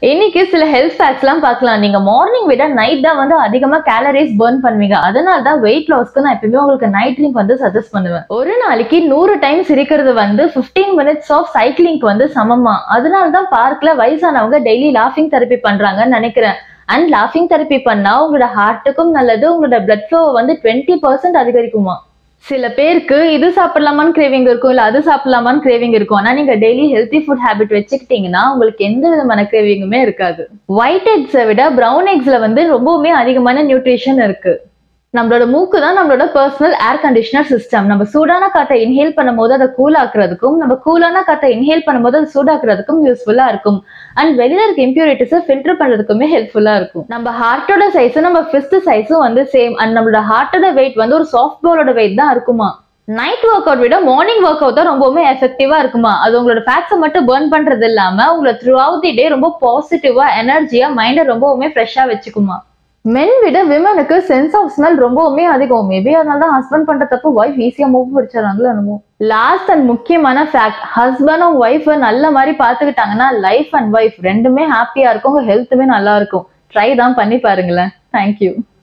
இன்னைக்கு சில ஹெல்த் ஃபேக்ட்ஸ்லாம் பார்க்கலாம் நீங்க மார்னிங் விட நைட் தான் வந்து அதிகமா கேலரிஸ் பர்ன் பண்ணுவீங்க அதனால தான் வெயிட் லாஸ்க்கு நான் எப்பயுமே உங்களுக்கு நைட் ட்ரிங்க் வந்து சஜஸ்ட் பண்ணுவேன் ஒரு நாளைக்கு நூறு டைம் சிரிக்கிறது வந்து 15 மினிட்ஸ் ஆஃப் சைக்கிளிங்க்கு வந்து சமமா அதனால தான் பார்க்ல வயசானவங்க டெய்லி லாஃபிங் தெரப்பி பண்றாங்கன்னு நினைக்கிறேன் அண்ட் லாஃபிங் தெரப்பி பண்ணா உங்களோட ஹார்ட்டுக்கும் நல்லது உங்களோட பிளட் ஃப்ளோ வந்து டுவெண்ட்டி பர்சன்ட் அதிகரிக்குமா சில பேருக்கு இது சாப்பிடலாமான்னு கிரேவிங் இருக்கும் இல்ல அது சாப்பிடலாமான்னு கிரேவிங் இருக்கும் ஆனா நீங்க டெய்லி ஹெல்த்தி ஃபுட் ஹேபிட் வச்சுக்கிட்டீங்கன்னா உங்களுக்கு எந்த விதமான கிரேவிங்குமே இருக்காது ஒயிட் எக்ஸை விட பிரவுன் எக்ஸ்ல வந்து ரொம்பவுமே அதிகமான நியூட்ரிஷன் இருக்கு நம்மளோட மூக்கு தான் நம்மளோட பர்சனல் ஏர் கண்டிஷனர் சிஸ்டம் நம்ம சூடான காற்றை இன்ஹேல் பண்ணும்போது அதை கூல் ஆக்குறதுக்கும் நம்ம கூலான காற்றை இன்ஹேல் பண்ணும்போது அதை சூடாக்குறதுக்கும் யூஸ்ஃபுல்லா இருக்கும் அண்ட் வெளியில இருக்க இம்பியூரிட்டிஸை ஃபில்டர் பண்றதுக்குமே ஹெல்ப்ஃபுல்லா இருக்கும் நம்ம ஹார்ட்டோட சைஸும் நம்ம ஃபிஸ்ட் சைஸும் வந்து சேம் அண்ட் நம்மளோட ஹார்ட்டோட வெயிட் வந்து ஒரு சாஃப்ட் பாலோட வெயிட் தான் இருக்குமா நைட் ஒர்க் அவுட் விட மார்னிங் ஒர்க் அவுட் தான் ரொம்பவுமே எஃபெக்டிவா இருக்குமா அது உங்களோட ஃபேட்ஸை மட்டும் பர்ன் பண்றது இல்லாம உங்களை த்ரூ அவுட் தி டே ரொம்ப பாசிட்டிவா எனர்ஜியா மைண்டை ரொம்பவுமே ஃப்ரெஷ்ஷா வச்சுக்குமா மென் விட விமனுக்கு சென்ஸ் ஆஃப் ஸ்மெல் ரொம்பவுமே அதிகம் மேபி அதனால தான் ஹஸ்பண்ட் பண்ற தப்பு ஒய்ஃப் ஈஸியா மூவ் பிடிச்சாங்களோ என்னமோ லாஸ்ட் அண்ட் முக்கியமான ஃபேக்ட் ஹஸ்பண்டும் ஒய்ஃப் நல்ல மாதிரி பாத்துக்கிட்டாங்கன்னா லைஃப் அண்ட் ஒய்ஃப் ரெண்டுமே ஹாப்பியா இருக்கும் உங்க ஹெல்த்துமே நல்லா இருக்கும் ட்ரை தான் பண்ணி பாருங்களேன் தேங்க்யூ